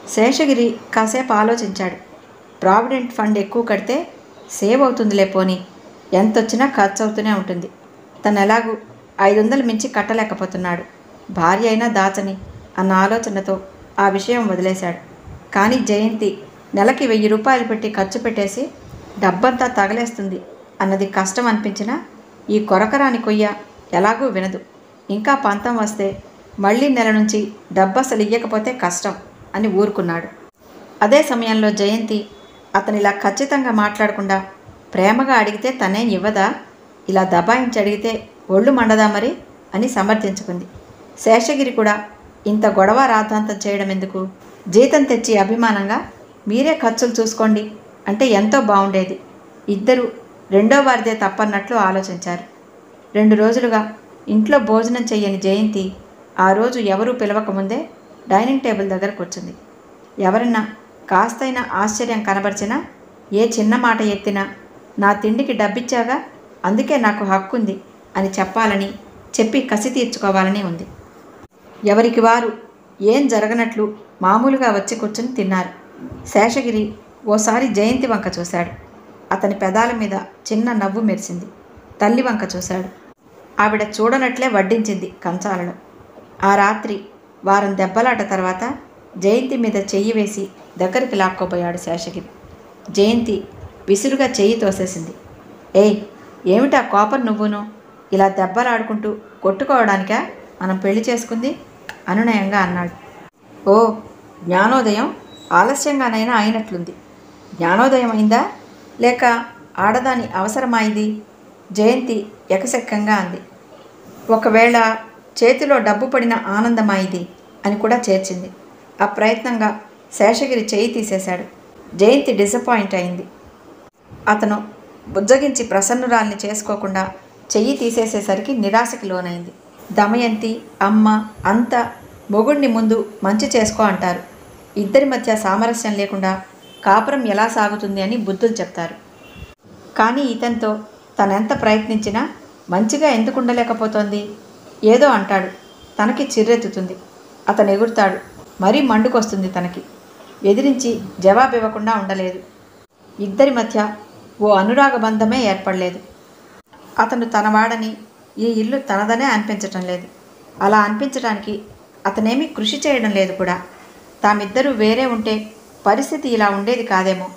శేషగిరి కాసేపు ఆలోచించాడు provident fund ఎక్కువ కడితే సేవ్ అవుతుందిలే పోనీ ఎంత వచ్చినా ఖర్చు అవుతూనే ఉంటుంది తను ఎలాగూ ఐదు వందలు మించి కట్టలేకపోతున్నాడు భార్య అయినా దాచని అన్న ఆలోచనతో ఆ విషయం వదిలేశాడు కానీ జయంతి నెలకి వెయ్యి రూపాయలు పెట్టి ఖర్చు పెట్టేసి డబ్బంతా తగలేస్తుంది అన్నది కష్టం అనిపించినా ఈ కొరకరాని కొయ్య ఎలాగూ వినదు ఇంకా పంతం వస్తే మళ్ళీ నెల నుంచి డబ్బు అసలు ఇయ్యకపోతే కష్టం అని ఊరుకున్నాడు అదే సమయంలో జయంతి అతనిలా ఖచ్చితంగా మాట్లాడకుండా ప్రేమగా అడిగితే తనేం ఇవ్వదా ఇలా దబాయించి అడిగితే ఒళ్ళు మండదా మరి అని సమర్థించుకుంది శేషగిరి కూడా ఇంత గొడవ రాద్ధాంతం చేయడం ఎందుకు జీతం తెచ్చి అభిమానంగా మీరే ఖర్చులు చూసుకోండి అంటే ఎంతో బాగుండేది ఇద్దరు రెండో వారిదే తప్పన్నట్లు ఆలోచించారు రెండు రోజులుగా ఇంట్లో భోజనం చెయ్యని జయంతి ఆ రోజు ఎవరూ పిలవకముందే డైనింగ్ టేబుల్ దగ్గర కూర్చుంది ఎవరన్నా కాస్తైనా ఆశ్చర్యం కనబరిచినా ఏ చిన్న మాట ఎత్తినా నా తిండికి డబ్బిచ్చాగా అందుకే నాకు హక్కుంది అని చెప్పాలని చెప్పి కసి తీర్చుకోవాలని ఉంది ఎవరికి వారు ఏం జరగనట్లు మామూలుగా వచ్చి కూర్చుని తిన్నారు శేషగిరి ఓసారి జయంతి వంక చూశాడు అతని పెదాల మీద చిన్న నవ్వు మెరిసింది తల్లి వంక చూశాడు ఆవిడ చూడనట్లే వడ్డించింది కంచాలను ఆ రాత్రి వారం దెబ్బలాట తర్వాత జయంతి మీద చెయ్యి వేసి దగ్గరికి లాక్కోబోయాడు శేషగిరి జయంతి విసురుగా చెయ్యి తోసేసింది ఏయ్ ఏమిటా కోపం నువ్వును ఇలా దెబ్బలాడుకుంటూ కొట్టుకోవడానికా మనం పెళ్లి చేసుకుంది అనునయంగా అన్నాడు ఓ జ్ఞానోదయం ఆలస్యంగానైనా అయినట్లుంది జ్ఞానోదయం అయిందా లేక ఆడదాని అవసరమైంది జయంతి ఎకసెక్కంగా అంది ఒకవేళ చేతిలో డబ్బు పడిన ఆనందమాయిది అని కూడా చేర్చింది అప్రయత్నంగా శేషగిరి చేయి తీసేశాడు జయంతి డిసప్పాయింట్ అయింది అతను బుజ్జగించి ప్రసన్నురాల్ని చేసుకోకుండా చెయ్యి తీసేసేసరికి నిరాశకి లోనైంది దమయంతి అమ్మ అంతా మొగుడిని ముందు మంచి చేసుకో అంటారు ఇద్దరి మధ్య సామరస్యం లేకుండా కాపురం ఎలా సాగుతుంది అని బుద్ధులు చెప్తారు కానీ ఇతనితో తనెంత ప్రయత్నించినా మంచిగా ఎందుకు ఉండలేకపోతోంది ఏదో అంటాడు తనకి చిర్రెత్తుతుంది అతను ఎగురుతాడు మరీ మండుకొస్తుంది తనకి ఎదిరించి జవాబు ఇవ్వకుండా ఉండలేదు ఇద్దరి మధ్య ఓ అనురాగ బంధమే ఏర్పడలేదు అతను తనవాడని ఈ ఇల్లు తనదనే అనిపించటం లేదు అలా అనిపించడానికి అతనేమీ కృషి చేయడం లేదు కూడా తామిద్దరూ వేరే ఉంటే పరిస్థితి ఇలా ఉండేది కాదేమో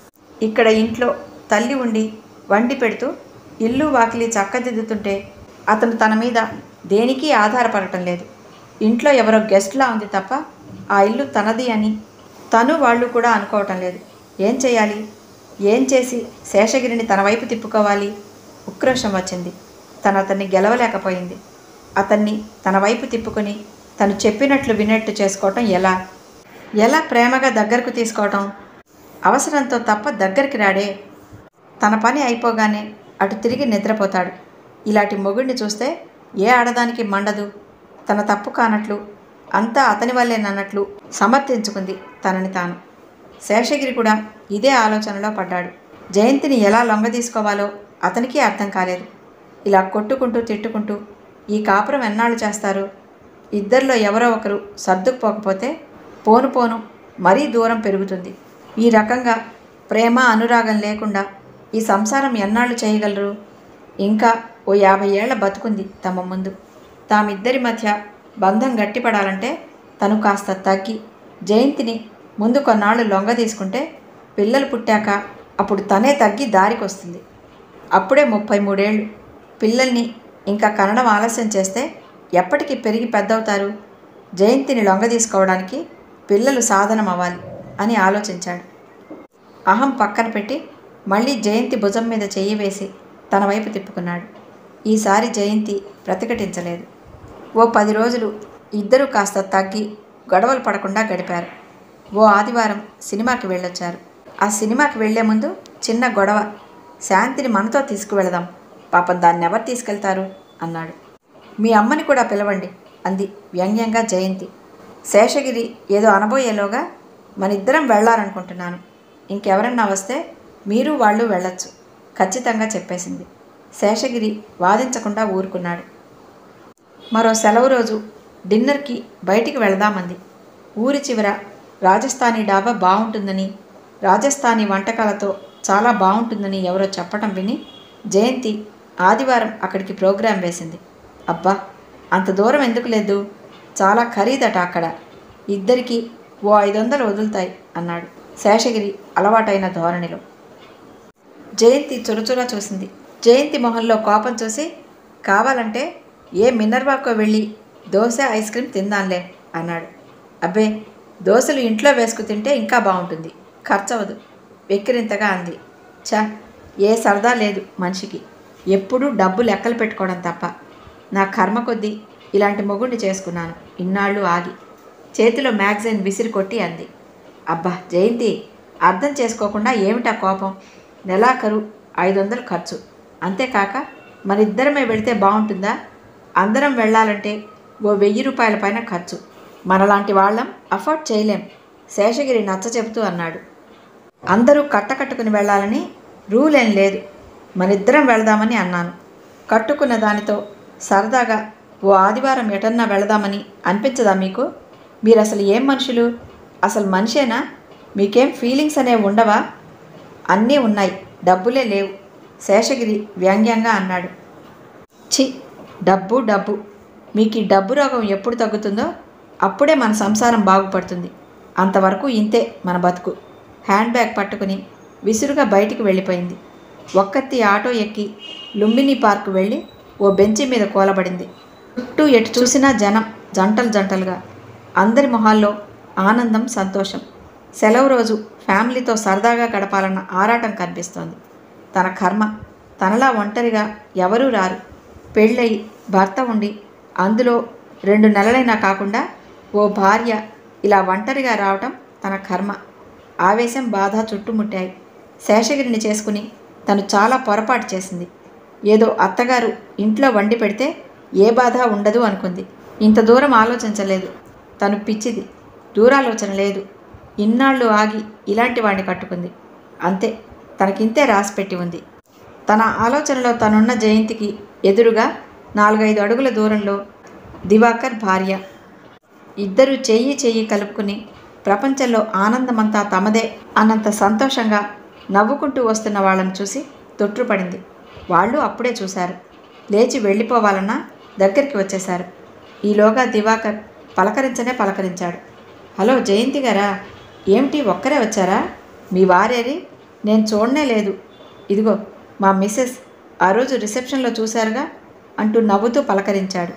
ఇక్కడ ఇంట్లో తల్లి ఉండి వండి పెడుతూ ఇల్లు వాకిలి చక్కదిద్దుతుంటే అతను తన మీద దేనికి ఆధారపడటం లేదు ఇంట్లో ఎవరో గెస్ట్లా ఉంది తప్ప ఆ ఇల్లు తనది అని తను వాళ్ళు కూడా అనుకోవటం లేదు ఏం చేయాలి ఏం చేసి శేషగిరిని తన వైపు తిప్పుకోవాలి ఉక్రోషం వచ్చింది తను అతన్ని గెలవలేకపోయింది అతన్ని తన వైపు తిప్పుకొని తను చెప్పినట్లు వినట్టు చేసుకోవటం ఎలా ఎలా ప్రేమగా దగ్గరకు తీసుకోవటం అవసరంతో తప్ప దగ్గరికి రాడే తన పని అయిపోగానే అటు తిరిగి నిద్రపోతాడు ఇలాంటి మొగుడిని చూస్తే ఏ ఆడదానికి మండదు తన తప్పు కానట్లు అంతా అతని వల్లేనన్నట్లు సమర్థించుకుంది తనని తాను శేషగిరి కూడా ఇదే ఆలోచనలో పడ్డాడు జయంతిని ఎలా లొంగ తీసుకోవాలో అతనికి అర్థం కాలేదు ఇలా కొట్టుకుంటూ తిట్టుకుంటూ ఈ కాపురం ఎన్నాళ్ళు చేస్తారు ఇద్దరిలో ఎవరో ఒకరు సర్దుకుపోకపోతే పోను పోను మరీ దూరం పెరుగుతుంది ఈ రకంగా ప్రేమ అనురాగం లేకుండా ఈ సంసారం ఎన్నాళ్ళు చేయగలరు ఇంకా ఓ యాభై ఏళ్ల బతుకుంది తమ ముందు తామిద్దరి మధ్య బంధం గట్టిపడాలంటే తను కాస్త తగ్గి జయంతిని ముందు కొన్నాళ్ళు లొంగ తీసుకుంటే పిల్లలు పుట్టాక అప్పుడు తనే తగ్గి దారికొస్తుంది అప్పుడే ముప్పై మూడేళ్ళు పిల్లల్ని ఇంకా కనడం ఆలస్యం చేస్తే ఎప్పటికి పెరిగి పెద్దవుతారు జయంతిని లొంగ తీసుకోవడానికి పిల్లలు సాధనం అవ్వాలి అని ఆలోచించాడు అహం పక్కన పెట్టి మళ్ళీ జయంతి భుజం మీద చెయ్యి వేసి తన వైపు తిప్పుకున్నాడు ఈసారి జయంతి ప్రతిఘటించలేదు ఓ పది రోజులు ఇద్దరూ కాస్త తగ్గి గొడవలు పడకుండా గడిపారు ఓ ఆదివారం సినిమాకి వెళ్ళొచ్చారు ఆ సినిమాకి వెళ్లే ముందు చిన్న గొడవ శాంతిని మనతో తీసుకువెళదాం పాపం దాన్ని ఎవరు తీసుకెళ్తారు అన్నాడు మీ అమ్మని కూడా పిలవండి అంది వ్యంగ్యంగా జయంతి శేషగిరి ఏదో అనబోయేలోగా మనిద్దరం వెళ్ళాలనుకుంటున్నాను ఇంకెవరన్నా వస్తే మీరు వాళ్ళు వెళ్ళొచ్చు ఖచ్చితంగా చెప్పేసింది శేషగిరి వాదించకుండా ఊరుకున్నాడు మరో సెలవు రోజు డిన్నర్కి బయటికి వెళదామంది ఊరి చివర రాజస్థానీ డాబా బాగుంటుందని రాజస్థానీ వంటకాలతో చాలా బాగుంటుందని ఎవరో చెప్పటం విని జయంతి ఆదివారం అక్కడికి ప్రోగ్రాం వేసింది అబ్బా అంత దూరం ఎందుకు లేదు చాలా ఖరీదట అక్కడ ఇద్దరికి ఓ ఐదు వందలు వదులుతాయి అన్నాడు శేషగిరి అలవాటైన ధోరణిలో జయంతి చురచురా చూసింది జయంతి మొహంలో కోపం చూసి కావాలంటే ఏ మినర్వాకో వెళ్ళి దోశ ఐస్ క్రీమ్ తిందాంలే అన్నాడు అబ్బే దోశలు ఇంట్లో వేసుకు తింటే ఇంకా బాగుంటుంది ఖర్చవదు వెక్కిరింతగా అంది ఛ ఏ సరదా లేదు మనిషికి ఎప్పుడూ డబ్బు లెక్కలు పెట్టుకోవడం తప్ప నా కర్మ కొద్దీ ఇలాంటి మొగుడిని చేసుకున్నాను ఇన్నాళ్ళు ఆగి చేతిలో మ్యాగజైన్ విసిరి కొట్టి అంది అబ్బా జయంతి అర్థం చేసుకోకుండా ఏమిటా కోపం నెలాఖరు ఐదు వందలు ఖర్చు అంతేకాక మనిద్దరమే వెళితే బాగుంటుందా అందరం వెళ్ళాలంటే ఓ వెయ్యి రూపాయల పైన ఖర్చు మనలాంటి వాళ్ళం అఫోర్డ్ చేయలేం శేషగిరి నచ్చ చెబుతూ అన్నాడు అందరూ కట్టకట్టుకుని వెళ్ళాలని రూల్ ఏం లేదు మనిద్దరం వెళదామని అన్నాను కట్టుకున్న దానితో సరదాగా ఓ ఆదివారం ఎటన్నా వెళదామని అనిపించదా మీకు మీరు అసలు ఏం మనుషులు అసలు మనిషేనా మీకేం ఫీలింగ్స్ అనేవి ఉండవా అన్నీ ఉన్నాయి డబ్బులే లేవు శేషగిరి వ్యంగ్యంగా అన్నాడు చి డబ్బు డబ్బు మీకు ఈ డబ్బు రోగం ఎప్పుడు తగ్గుతుందో అప్పుడే మన సంసారం బాగుపడుతుంది అంతవరకు ఇంతే మన బతుకు హ్యాండ్ బ్యాగ్ పట్టుకుని విసురుగా బయటికి వెళ్ళిపోయింది ఒక్కత్తి ఆటో ఎక్కి లుంబిని పార్క్ వెళ్ళి ఓ బెంచి మీద కూలబడింది చుట్టూ ఎటు చూసినా జనం జంటలు జంటలుగా అందరి మొహాల్లో ఆనందం సంతోషం సెలవు రోజు ఫ్యామిలీతో సరదాగా గడపాలన్న ఆరాటం కనిపిస్తోంది తన కర్మ తనలా ఒంటరిగా ఎవరూ రారు పెళ్ళయి భర్త ఉండి అందులో రెండు నెలలైనా కాకుండా ఓ భార్య ఇలా ఒంటరిగా రావటం తన కర్మ ఆవేశం బాధ చుట్టుముట్టాయి శేషగిరిని చేసుకుని తను చాలా పొరపాటు చేసింది ఏదో అత్తగారు ఇంట్లో వండి పెడితే ఏ బాధ ఉండదు అనుకుంది ఇంత దూరం ఆలోచించలేదు తను పిచ్చిది దూరాలోచన లేదు ఇన్నాళ్ళు ఆగి ఇలాంటి వాడిని కట్టుకుంది అంతే తనకింతే రాసిపెట్టి ఉంది తన ఆలోచనలో తనున్న జయంతికి ఎదురుగా నాలుగైదు అడుగుల దూరంలో దివాకర్ భార్య ఇద్దరు చెయ్యి చెయ్యి కలుపుకుని ప్రపంచంలో ఆనందమంతా తమదే అన్నంత సంతోషంగా నవ్వుకుంటూ వస్తున్న వాళ్ళని చూసి తొట్టుపడింది వాళ్ళు అప్పుడే చూశారు లేచి వెళ్ళిపోవాలన్నా దగ్గరికి వచ్చేశారు ఈలోగా దివాకర్ పలకరించనే పలకరించాడు హలో జయంతి గారా ఏమిటి ఒక్కరే వచ్చారా మీ వారేరి నేను చూడనే లేదు ఇదిగో మా మిస్సెస్ ఆ రోజు రిసెప్షన్లో చూశారుగా అంటూ నవ్వుతూ పలకరించాడు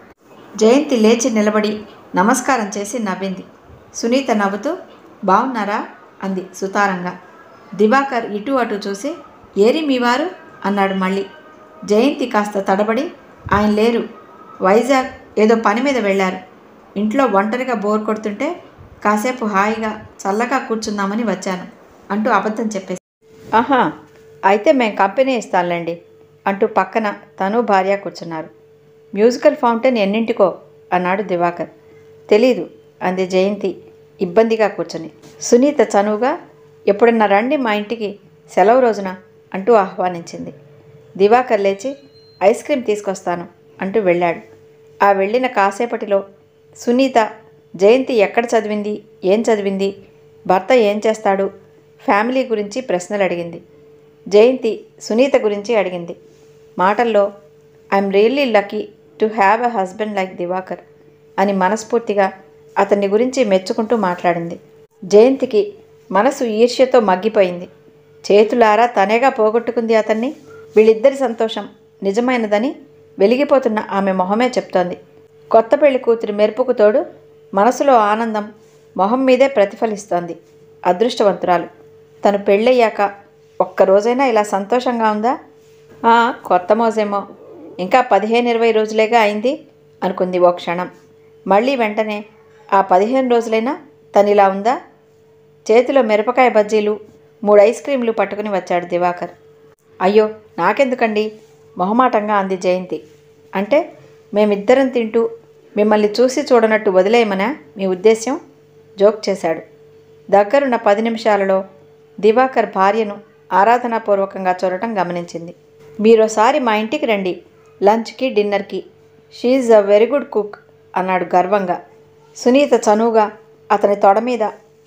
జయంతి లేచి నిలబడి నమస్కారం చేసి నవ్వింది సునీత నవ్వుతూ బాగున్నారా అంది సుతారంగా దివాకర్ ఇటు అటు చూసి ఏరి మీ వారు అన్నాడు మళ్ళీ జయంతి కాస్త తడబడి ఆయన లేరు వైజాగ్ ఏదో పని మీద వెళ్ళారు ఇంట్లో ఒంటరిగా బోర్ కొడుతుంటే కాసేపు హాయిగా చల్లగా కూర్చుందామని వచ్చాను అంటూ అబద్ధం చెప్పేసి ఆహా అయితే మేము కంపెనీ ఇస్తానులేండి అంటూ పక్కన తను భార్య కూర్చున్నారు మ్యూజికల్ ఫౌంటైన్ ఎన్నింటికో అన్నాడు దివాకర్ తెలీదు అంది జయంతి ఇబ్బందిగా కూర్చుని సునీత చనువుగా ఎప్పుడన్నా రండి మా ఇంటికి సెలవు రోజున అంటూ ఆహ్వానించింది దివాకర్ లేచి ఐస్ క్రీమ్ తీసుకొస్తాను అంటూ వెళ్ళాడు ఆ వెళ్ళిన కాసేపటిలో సునీత జయంతి ఎక్కడ చదివింది ఏం చదివింది భర్త ఏం చేస్తాడు ఫ్యామిలీ గురించి ప్రశ్నలు అడిగింది జయంతి సునీత గురించి అడిగింది మాటల్లో I'm really lucky to have a husband like Diwakar అని మనస్ఫూర్తిగా అతన్ని గురించి మెచ్చుకుంటూ మాట్లాడింది జయంతికి మనసు ఈర్ష్యతో మగ్గిపోయింది చేతులారా తనేగా పోగొట్టుకుంది అతన్ని వీళ్ళిద్దరి సంతోషం నిజమైనదని వెలిగిపోతున్న ఆమె మొహమే చెప్తోంది కొత్త పెళ్లి కూతురి మెరుపుకు తోడు మనసులో ఆనందం మొహం మీదే ప్రతిఫలిస్తోంది అదృష్టవంతురాలు తను పెళ్ళయ్యాక ఒక్కరోజైనా ఇలా సంతోషంగా ఉందా "ఆ, కొత్త మోజేమో ఇంకా పదిహేను ఇరవై రోజులేగా అయింది అనుకుంది ఓ క్షణం మళ్ళీ వెంటనే ఆ పదిహేను రోజులైనా తను ఇలా ఉందా చేతిలో మిరపకాయ బజ్జీలు మూడు ఐస్ క్రీంలు పట్టుకుని వచ్చాడు దివాకర్ అయ్యో నాకెందుకండి మొహమాటంగా అంది జయంతి అంటే మేమిద్దరం తింటూ మిమ్మల్ని చూసి చూడనట్టు వదిలేయమనా మీ ఉద్దేశ్యం జోక్ చేశాడు దగ్గరున్న పది నిమిషాలలో దివాకర్ భార్యను ఆరాధనాపూర్వకంగా చూడటం గమనించింది మీరోసారి మా ఇంటికి రండి లంచ్కి డిన్నర్కి she's a very good cook అన్నాడు గర్వంగా సునీత చనువుగా అతని తొడ మీద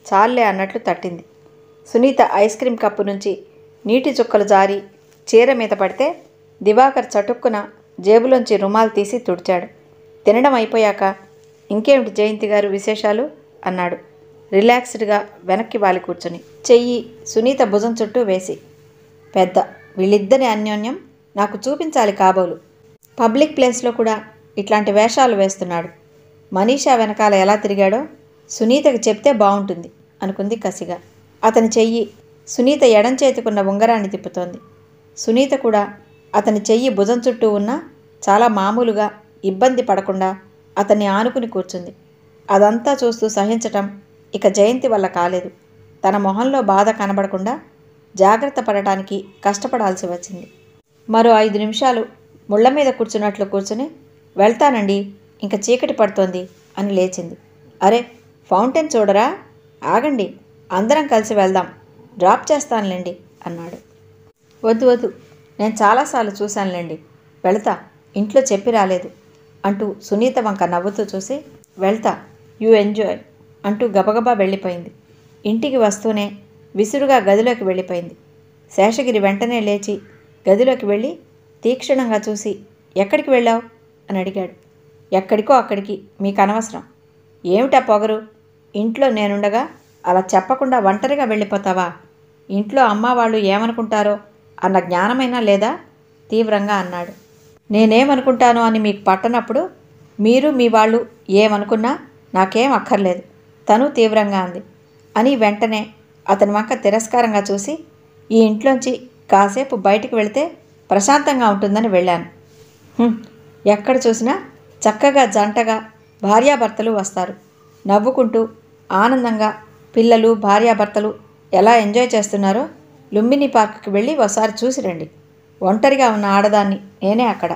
చాలే అన్నట్లు తట్టింది సునీత ఐస్ క్రీం కప్పు నుంచి నీటి చుక్కలు జారి చీర మీద పడితే దివాకర్ చటుక్కున జేబులోంచి రుమాలు తీసి తుడిచాడు తినడం అయిపోయాక ఇంకేమిటి జయంతి గారు విశేషాలు అన్నాడు రిలాక్స్డ్గా వెనక్కి వాలి కూర్చుని చెయ్యి సునీత భుజం చుట్టూ వేసి పెద్ద వీళ్ళిద్దరి అన్యోన్యం నాకు చూపించాలి కాబోలు పబ్లిక్ ప్లేస్లో కూడా ఇట్లాంటి వేషాలు వేస్తున్నాడు మనీషా వెనకాల ఎలా తిరిగాడో సునీతకి చెప్తే బాగుంటుంది అనుకుంది కసిగా అతని చెయ్యి సునీత ఎడం చేతికున్న ఉంగరాన్ని తిప్పుతోంది సునీత కూడా అతని చెయ్యి భుజం చుట్టూ ఉన్న చాలా మామూలుగా ఇబ్బంది పడకుండా అతన్ని ఆనుకుని కూర్చుంది అదంతా చూస్తూ సహించటం ఇక జయంతి వల్ల కాలేదు తన మొహంలో బాధ కనబడకుండా జాగ్రత్త పడటానికి కష్టపడాల్సి వచ్చింది మరో ఐదు నిమిషాలు ముళ్ళ మీద కూర్చున్నట్లు కూర్చుని వెళ్తానండి ఇంకా చీకటి పడుతోంది అని లేచింది అరే ఫౌంటైన్ చూడరా ఆగండి అందరం కలిసి వెళ్దాం డ్రాప్ చేస్తానులేండి అన్నాడు వద్దు వద్దు నేను చాలాసార్లు చూశానులేండి వెళతా ఇంట్లో చెప్పి రాలేదు అంటూ సునీత వంక నవ్వుతూ చూసి వెళ్తా యూ ఎంజాయ్ అంటూ గబగబా వెళ్ళిపోయింది ఇంటికి వస్తూనే విసురుగా గదిలోకి వెళ్ళిపోయింది శేషగిరి వెంటనే లేచి గదిలోకి వెళ్ళి తీక్షణంగా చూసి ఎక్కడికి వెళ్ళావు అని అడిగాడు ఎక్కడికో అక్కడికి మీకు అనవసరం ఏమిటా పొగరు ఇంట్లో నేనుండగా అలా చెప్పకుండా ఒంటరిగా వెళ్ళిపోతావా ఇంట్లో అమ్మ వాళ్ళు ఏమనుకుంటారో అన్న జ్ఞానమైనా లేదా తీవ్రంగా అన్నాడు నేనేమనుకుంటానో అని మీకు పట్టనప్పుడు మీరు మీ వాళ్ళు ఏమనుకున్నా నాకేం అక్కర్లేదు తను తీవ్రంగా అంది అని వెంటనే అతని వంక తిరస్కారంగా చూసి ఈ ఇంట్లోంచి కాసేపు బయటికి వెళితే ప్రశాంతంగా ఉంటుందని వెళ్ళాను "హుం, ఎక్కడ చూసినా చక్కగా జంటగా భార్యాభర్తలు వస్తారు నవ్వుకుంటూ ఆనందంగా పిల్లలు భార్యాభర్తలు ఎలా ఎంజాయ్ చేస్తున్నారో లుంబిని పార్క్కి వెళ్ళి ఒకసారి చూసి రండి ఒంటరిగా ఉన్న ఆడదాన్ని నేనే అక్కడ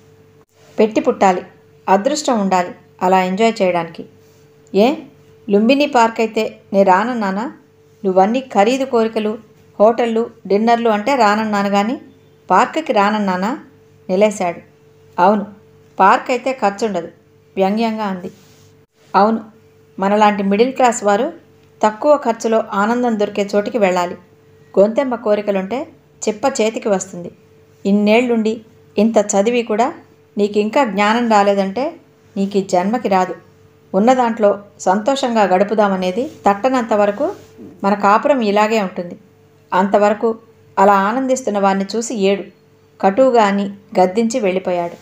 పెట్టి పుట్టాలి అదృష్టం ఉండాలి అలా ఎంజాయ్ చేయడానికి ఏ లుంబిని పార్క్ అయితే నేను రానన్నానా నువ్వన్నీ ఖరీదు కోరికలు హోటళ్ళు డిన్నర్లు అంటే రానన్నాను కానీ పార్క్కి రానన్నానా నిలేశాడు అవును పార్క్ అయితే ఖర్చు ఉండదు వ్యంగ్యంగా అంది అవును మనలాంటి మిడిల్ క్లాస్ వారు తక్కువ ఖర్చులో ఆనందం దొరికే చోటికి వెళ్ళాలి గొంతెమ్మ కోరికలుంటే చిప్ప చేతికి వస్తుంది ఇన్నేళ్లుండి ఇంత చదివి కూడా నీకు ఇంకా జ్ఞానం రాలేదంటే నీకు ఈ జన్మకి రాదు ఉన్న దాంట్లో సంతోషంగా గడుపుదామనేది తట్టనంత వరకు మన కాపురం ఇలాగే ఉంటుంది అంతవరకు అలా ఆనందిస్తున్న వారిని చూసి ఏడు కటువుగా అని గద్దించి వెళ్ళిపోయాడు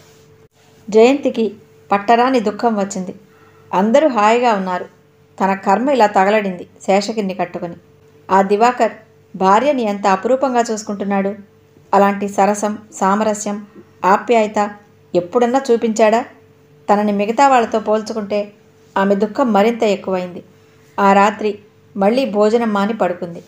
జయంతికి పట్టరాని దుఃఖం వచ్చింది అందరూ హాయిగా ఉన్నారు తన కర్మ ఇలా తగలడింది శేషగిరిని కట్టుకొని ఆ దివాకర్ భార్యని ఎంత అపురూపంగా చూసుకుంటున్నాడు అలాంటి సరసం సామరస్యం ఆప్యాయత ఎప్పుడన్నా చూపించాడా తనని మిగతా వాళ్ళతో పోల్చుకుంటే ఆమె దుఃఖం మరింత ఎక్కువైంది ఆ రాత్రి మళ్ళీ భోజనం మాని పడుకుంది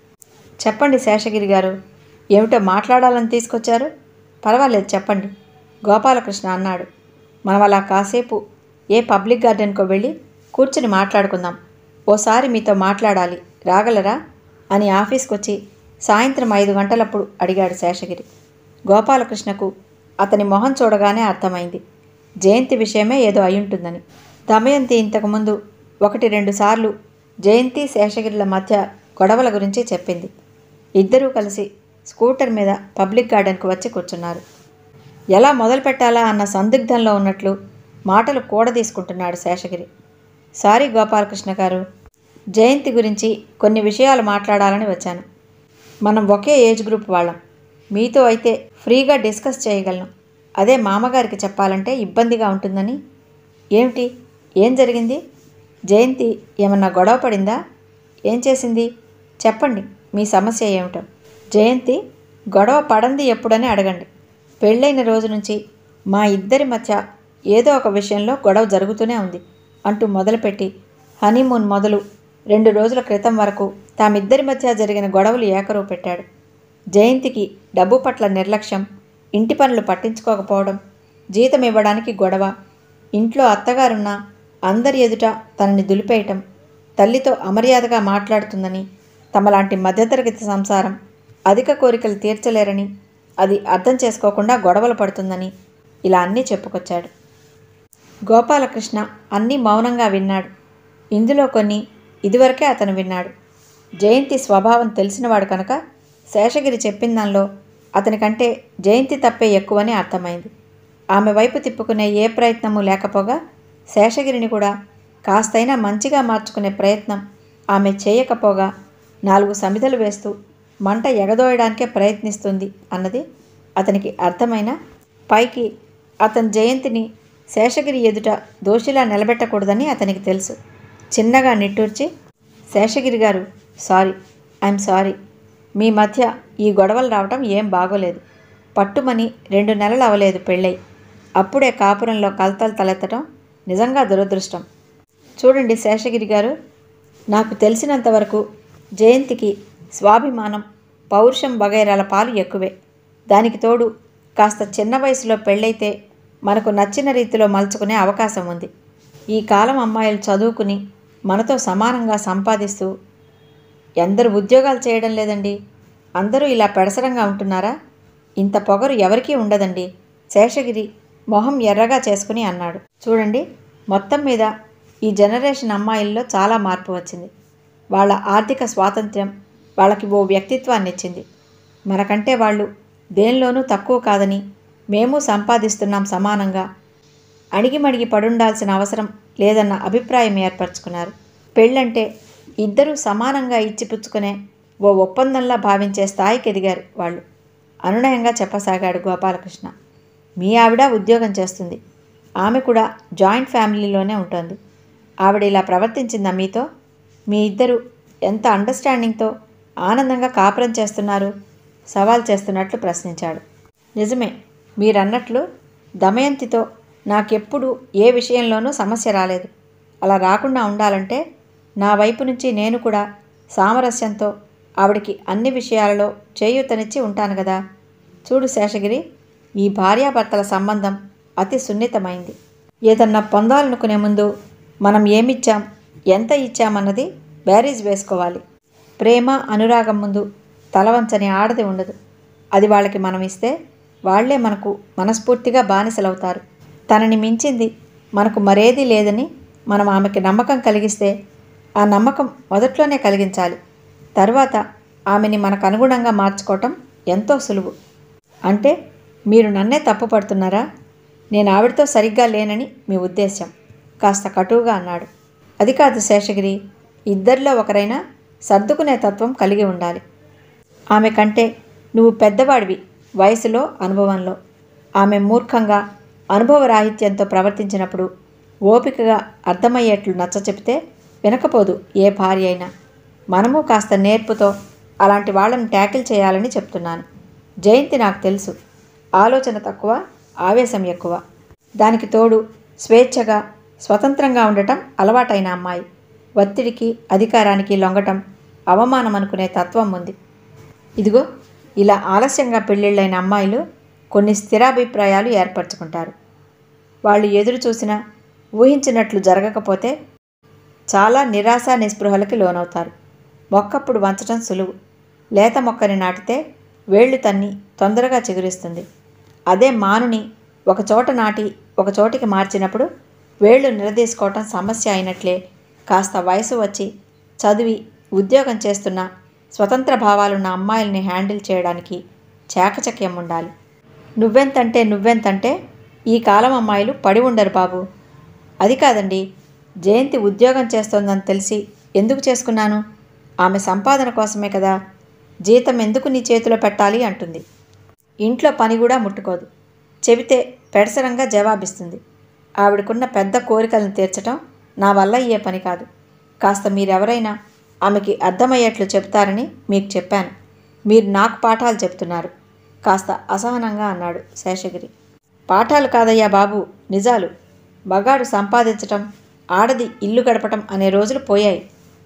చెప్పండి శేషగిరి గారు ఏమిటో మాట్లాడాలని తీసుకొచ్చారు పర్వాలేదు చెప్పండి గోపాలకృష్ణ అన్నాడు మనం అలా కాసేపు ఏ పబ్లిక్ గార్డెన్కో వెళ్ళి కూర్చుని మాట్లాడుకుందాం ఓసారి మీతో మాట్లాడాలి రాగలరా అని ఆఫీస్కి వచ్చి సాయంత్రం ఐదు గంటలప్పుడు అడిగాడు శేషగిరి గోపాలకృష్ణకు అతని మొహం చూడగానే అర్థమైంది జయంతి విషయమే ఏదో అయ్యుంటుందని దమయంతి ఇంతకుముందు ఒకటి రెండు సార్లు జయంతి శేషగిరిల మధ్య గొడవల గురించి చెప్పింది ఇద్దరూ కలిసి స్కూటర్ మీద పబ్లిక్ గార్డెన్కు వచ్చి కూర్చున్నారు ఎలా మొదలు పెట్టాలా అన్న సందిగ్ధంలో ఉన్నట్లు మాటలు కూడ తీసుకుంటున్నాడు శేషగిరి సారీ గోపాలకృష్ణ గారు జయంతి గురించి కొన్ని విషయాలు మాట్లాడాలని వచ్చాను మనం ఒకే ఏజ్ గ్రూప్ వాళ్ళం మీతో అయితే ఫ్రీగా డిస్కస్ చేయగలను అదే మామగారికి చెప్పాలంటే ఇబ్బందిగా ఉంటుందని ఏమిటి ఏం జరిగింది జయంతి ఏమన్నా గొడవ పడిందా ఏం చేసింది చెప్పండి మీ సమస్య ఏమిటో జయంతి గొడవ పడంది ఎప్పుడని అడగండి పెళ్ళైన రోజు నుంచి మా ఇద్దరి మధ్య ఏదో ఒక విషయంలో గొడవ జరుగుతూనే ఉంది అంటూ మొదలుపెట్టి హనీమూన్ మొదలు రెండు రోజుల క్రితం వరకు తామిద్దరి మధ్య జరిగిన గొడవలు ఏకరువు పెట్టాడు జయంతికి డబ్బు పట్ల నిర్లక్ష్యం ఇంటి పనులు పట్టించుకోకపోవడం జీతం ఇవ్వడానికి గొడవ ఇంట్లో అత్తగారున్న అందరి ఎదుట తనని దులిపేయటం తల్లితో అమర్యాదగా మాట్లాడుతుందని తమలాంటి మధ్యతరగతి సంసారం అధిక కోరికలు తీర్చలేరని అది అర్థం చేసుకోకుండా గొడవలు పడుతుందని ఇలా అన్నీ చెప్పుకొచ్చాడు గోపాలకృష్ణ అన్నీ మౌనంగా విన్నాడు ఇందులో కొన్ని ఇదివరకే అతను విన్నాడు జయంతి స్వభావం తెలిసినవాడు కనుక శేషగిరి చెప్పిన దానిలో అతనికంటే జయంతి తప్పే ఎక్కువని అర్థమైంది ఆమె వైపు తిప్పుకునే ఏ ప్రయత్నము లేకపోగా శేషగిరిని కూడా కాస్తైనా మంచిగా మార్చుకునే ప్రయత్నం ఆమె చేయకపోగా నాలుగు సమిధలు వేస్తూ మంట ఎగదోయడానికే ప్రయత్నిస్తుంది అన్నది అతనికి అర్థమైన పైకి అతని జయంతిని శేషగిరి ఎదుట దోషిలా నిలబెట్టకూడదని అతనికి తెలుసు చిన్నగా నిట్టూర్చి శేషగిరి గారు సారీ ఐఎమ్ సారీ మీ మధ్య ఈ గొడవలు రావటం ఏం బాగోలేదు పట్టుమని రెండు నెలలు అవలేదు పెళ్ళై అప్పుడే కాపురంలో కలతలు తలెత్తడం నిజంగా దురదృష్టం చూడండి శేషగిరి గారు నాకు తెలిసినంతవరకు జయంతికి స్వాభిమానం పౌరుషం వగైరాల పాలు ఎక్కువే దానికి తోడు కాస్త చిన్న వయసులో పెళ్ళైతే మనకు నచ్చిన రీతిలో మలుచుకునే అవకాశం ఉంది ఈ కాలం అమ్మాయిలు చదువుకుని మనతో సమానంగా సంపాదిస్తూ ఎందరు ఉద్యోగాలు చేయడం లేదండి అందరూ ఇలా పెడసరంగా ఉంటున్నారా ఇంత పొగరు ఎవరికీ ఉండదండి శేషగిరి మొహం ఎర్రగా చేసుకుని అన్నాడు చూడండి మొత్తం మీద ఈ జనరేషన్ అమ్మాయిల్లో చాలా మార్పు వచ్చింది వాళ్ళ ఆర్థిక స్వాతంత్ర్యం వాళ్ళకి ఓ వ్యక్తిత్వాన్ని ఇచ్చింది మనకంటే వాళ్ళు దేనిలోనూ తక్కువ కాదని మేము సంపాదిస్తున్నాం సమానంగా అణిగిమణిగి పడుండాల్సిన అవసరం లేదన్న అభిప్రాయం ఏర్పరచుకున్నారు పెళ్ళంటే ఇద్దరూ సమానంగా ఇచ్చిపుచ్చుకునే ఓ ఒప్పందంలా భావించే స్థాయికి ఎదిగారు వాళ్ళు అనునయంగా చెప్పసాగాడు గోపాలకృష్ణ మీ ఆవిడ ఉద్యోగం చేస్తుంది ఆమె కూడా జాయింట్ ఫ్యామిలీలోనే ఉంటుంది ఆవిడ ఇలా ప్రవర్తించిందా మీతో మీ ఇద్దరు ఎంత అండర్స్టాండింగ్తో ఆనందంగా కాపురం చేస్తున్నారు సవాల్ చేస్తున్నట్లు ప్రశ్నించాడు నిజమే మీరన్నట్లు దమయంతితో నాకెప్పుడు ఏ విషయంలోనూ సమస్య రాలేదు అలా రాకుండా ఉండాలంటే నా వైపు నుంచి నేను కూడా సామరస్యంతో ఆవిడికి అన్ని విషయాలలో చేయూతనిచ్చి ఉంటాను కదా చూడు శేషగిరి ఈ భార్యాభర్తల సంబంధం అతి సున్నితమైంది ఏదన్నా పొందాలనుకునే ముందు మనం ఏమిచ్చాం ఎంత ఇచ్చామన్నది బ్యారీజ్ వేసుకోవాలి ప్రేమ అనురాగం ముందు తలవంచని ఆడది ఉండదు అది వాళ్ళకి మనం ఇస్తే వాళ్లే మనకు మనస్ఫూర్తిగా బానిసలవుతారు తనని మించింది మనకు మరేదీ లేదని మనం ఆమెకి నమ్మకం కలిగిస్తే ఆ నమ్మకం మొదట్లోనే కలిగించాలి తర్వాత ఆమెని మనకు అనుగుణంగా మార్చుకోవటం ఎంతో సులువు అంటే మీరు నన్నే తప్పు పడుతున్నారా నేను ఆవిడతో సరిగ్గా లేనని మీ ఉద్దేశం కాస్త కటువుగా అన్నాడు అది కాదు శేషగిరి ఇద్దరిలో ఒకరైనా సర్దుకునే తత్వం కలిగి ఉండాలి ఆమె కంటే నువ్వు పెద్దవాడివి వయసులో అనుభవంలో ఆమె మూర్ఖంగా అనుభవరాహిత్యంతో ప్రవర్తించినప్పుడు ఓపికగా అర్థమయ్యేట్లు నచ్చ చెప్తే వినకపోదు ఏ భార్య అయినా మనము కాస్త నేర్పుతో అలాంటి వాళ్ళని ట్యాకిల్ చేయాలని చెప్తున్నాను జయంతి నాకు తెలుసు ఆలోచన తక్కువ ఆవేశం ఎక్కువ దానికి తోడు స్వేచ్ఛగా స్వతంత్రంగా ఉండటం అలవాటైన అమ్మాయి ఒత్తిడికి అధికారానికి లొంగటం అవమానం అనుకునే తత్వం ఉంది ఇదిగో ఇలా ఆలస్యంగా పెళ్ళిళ్ళైన అమ్మాయిలు కొన్ని స్థిరాభిప్రాయాలు ఏర్పరచుకుంటారు వాళ్ళు ఎదురు చూసినా ఊహించినట్లు జరగకపోతే చాలా నిరాశ నిస్పృహలకి లోనవుతారు మొక్కప్పుడు వంచటం సులువు లేత మొక్కని నాటితే వేళ్ళు తన్ని తొందరగా చిగురిస్తుంది అదే మానుని ఒక చోట నాటి ఒక చోటికి మార్చినప్పుడు వేళ్ళు నిలదీసుకోవటం సమస్య అయినట్లే కాస్త వయసు వచ్చి చదివి ఉద్యోగం చేస్తున్న స్వతంత్ర భావాలున్న అమ్మాయిల్ని హ్యాండిల్ చేయడానికి చాకచక్యం ఉండాలి నువ్వెంతంటే నువ్వెంతంటే ఈ కాలం అమ్మాయిలు పడి ఉండరు బాబు అది కాదండి జయంతి ఉద్యోగం చేస్తోందని తెలిసి ఎందుకు చేసుకున్నాను ఆమె సంపాదన కోసమే కదా జీతం ఎందుకు నీ చేతిలో పెట్టాలి అంటుంది ఇంట్లో పని కూడా ముట్టుకోదు చెబితే పెడసరంగా జవాబిస్తుంది ఆవిడకున్న పెద్ద కోరికలను తీర్చటం నా వల్ల అయ్యే పని కాదు కాస్త మీరెవరైనా ఆమెకి అర్థమయ్యేట్లు చెప్తారని మీకు చెప్పాను మీరు నాకు పాఠాలు చెప్తున్నారు కాస్త అసహనంగా అన్నాడు శేషగిరి పాఠాలు కాదయ్యా బాబు నిజాలు మగాడు సంపాదించటం ఆడది ఇల్లు గడపటం అనే రోజులు పోయాయి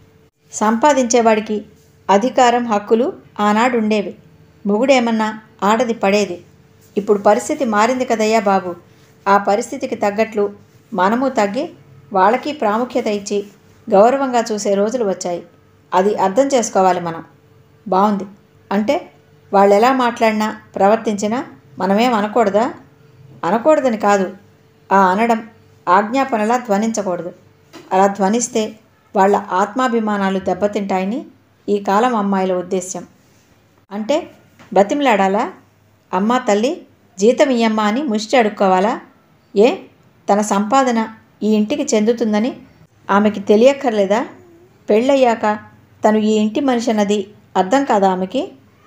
సంపాదించేవాడికి అధికారం హక్కులు ఆనాడు ఉండేవి మొగుడేమన్నా ఆడది పడేది ఇప్పుడు పరిస్థితి మారింది కదయ్యా బాబు ఆ పరిస్థితికి తగ్గట్లు మనము తగ్గి వాళ్ళకి ప్రాముఖ్యత ఇచ్చి గౌరవంగా చూసే రోజులు వచ్చాయి అది అర్థం చేసుకోవాలి మనం బాగుంది అంటే వాళ్ళు ఎలా మాట్లాడినా ప్రవర్తించినా మనమేం అనకూడదా అనకూడదని కాదు ఆ అనడం ఆజ్ఞాపనలా ధ్వనించకూడదు అలా ధ్వనిస్తే వాళ్ళ ఆత్మాభిమానాలు దెబ్బతింటాయని ఈ కాలం అమ్మాయిల ఉద్దేశ్యం అంటే బతిమలాడాలా అమ్మా తల్లి జీతం ఇయ్యమ్మా అని ముష్టి అడుక్కోవాలా ఏ తన సంపాదన ఈ ఇంటికి చెందుతుందని ఆమెకి తెలియక్కర్లేదా పెళ్ళయ్యాక తను ఈ ఇంటి మనిషి అన్నది అర్థం కాదా ఆమెకి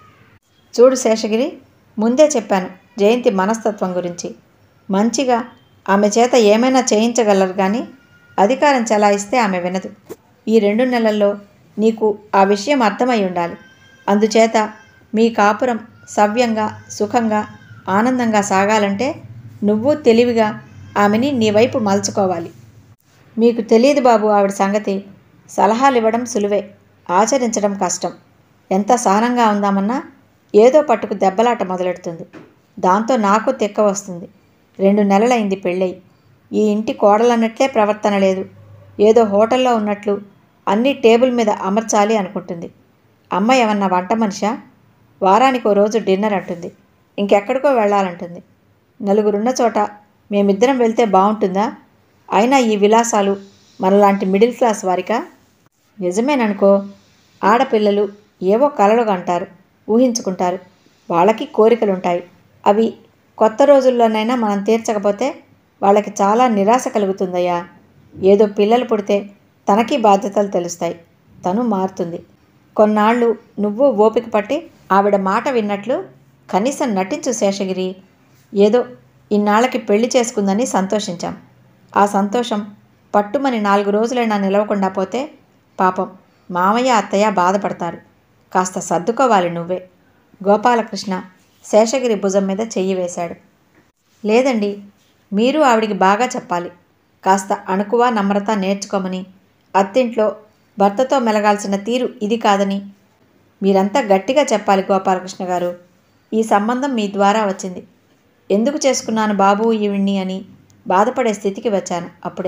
చూడు శేషగిరి ముందే చెప్పాను జయంతి మనస్తత్వం గురించి మంచిగా ఆమె చేత ఏమైనా చేయించగలరు కానీ అధికారం చెలాయిస్తే ఆమె వినదు ఈ రెండు నెలల్లో నీకు ఆ విషయం అర్థమై ఉండాలి అందుచేత మీ కాపురం సవ్యంగా సుఖంగా ఆనందంగా సాగాలంటే నువ్వు తెలివిగా ఆమెని నీ వైపు మలుచుకోవాలి మీకు తెలియదు బాబు ఆవిడ సంగతి సలహాలు ఇవ్వడం సులువే ఆచరించడం కష్టం ఎంత సహనంగా ఉందామన్నా ఏదో పట్టుకు దెబ్బలాట మొదలెడుతుంది దాంతో నాకు తిక్క వస్తుంది రెండు నెలలైంది పెళ్ళయి ఈ ఇంటి కోడలన్నట్లే ప్రవర్తన లేదు ఏదో హోటల్లో ఉన్నట్లు అన్ని టేబుల్ మీద అమర్చాలి అనుకుంటుంది అమ్మ ఏమన్నా వంట మనిషా వారానికి ఓ రోజు డిన్నర్ అంటుంది ఇంకెక్కడికో వెళ్ళాలంటుంది నలుగురున్న చోట మేమిద్దరం వెళ్తే బాగుంటుందా అయినా ఈ విలాసాలు మనలాంటి మిడిల్ క్లాస్ వారికా నిజమేననుకో ఆడపిల్లలు ఏవో కలలు అంటారు ఊహించుకుంటారు వాళ్ళకి కోరికలుంటాయి అవి కొత్త రోజుల్లోనైనా మనం తీర్చకపోతే వాళ్ళకి చాలా నిరాశ కలుగుతుందయ్యా ఏదో పిల్లలు పుడితే తనకి బాధ్యతలు తెలుస్తాయి తను మారుతుంది కొన్నాళ్ళు నువ్వు ఓపిక పట్టి ఆవిడ మాట విన్నట్లు కనీసం నటించు శేషగిరి ఏదో ఇన్నాళ్ళకి పెళ్లి చేసుకుందని సంతోషించాం ఆ సంతోషం పట్టుమని నాలుగు రోజులైనా నిలవకుండా పోతే పాపం మామయ్య అత్తయ్య బాధపడతారు కాస్త సర్దుకోవాలి నువ్వే గోపాలకృష్ణ శేషగిరి భుజం మీద చెయ్యి వేశాడు లేదండి మీరు ఆవిడికి బాగా చెప్పాలి కాస్త అణుకువ నమ్రత నేర్చుకోమని అత్తింట్లో భర్తతో మెలగాల్సిన తీరు ఇది కాదని మీరంతా గట్టిగా చెప్పాలి గోపాలకృష్ణ గారు ఈ సంబంధం మీ ద్వారా వచ్చింది ఎందుకు చేసుకున్నాను బాబు ఈవిడ్ని అని బాధపడే స్థితికి వచ్చాను అప్పుడే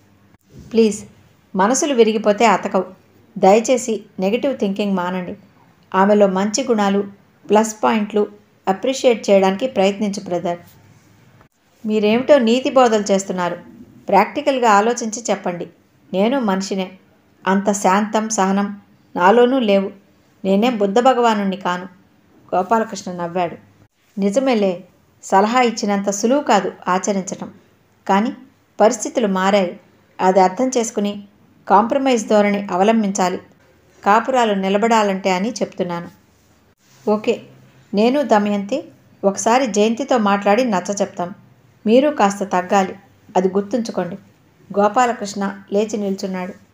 ప్లీజ్ మనసులు విరిగిపోతే అతకవు దయచేసి నెగిటివ్ థింకింగ్ మానండి ఆమెలో మంచి గుణాలు ప్లస్ పాయింట్లు అప్రిషియేట్ చేయడానికి ప్రయత్నించు బ్రదర్ మీరేమిటో నీతి బోధలు చేస్తున్నారు ప్రాక్టికల్గా ఆలోచించి చెప్పండి నేను మనిషినే అంత శాంతం సహనం నాలోనూ లేవు నేనే బుద్ధ భగవానుణ్ణి కాను గోపాలకృష్ణ నవ్వాడు నిజమేలే సలహా ఇచ్చినంత సులువు కాదు ఆచరించటం కానీ పరిస్థితులు మారాయి అది అర్థం చేసుకుని కాంప్రమైజ్ ధోరణి అవలంబించాలి కాపురాలు నిలబడాలంటే అని చెప్తున్నాను ఓకే నేను దమయంతి ఒకసారి జయంతితో మాట్లాడి నచ్చ చెప్తాం మీరు కాస్త తగ్గాలి అది గుర్తుంచుకోండి గోపాలకృష్ణ లేచి నిల్చున్నాడు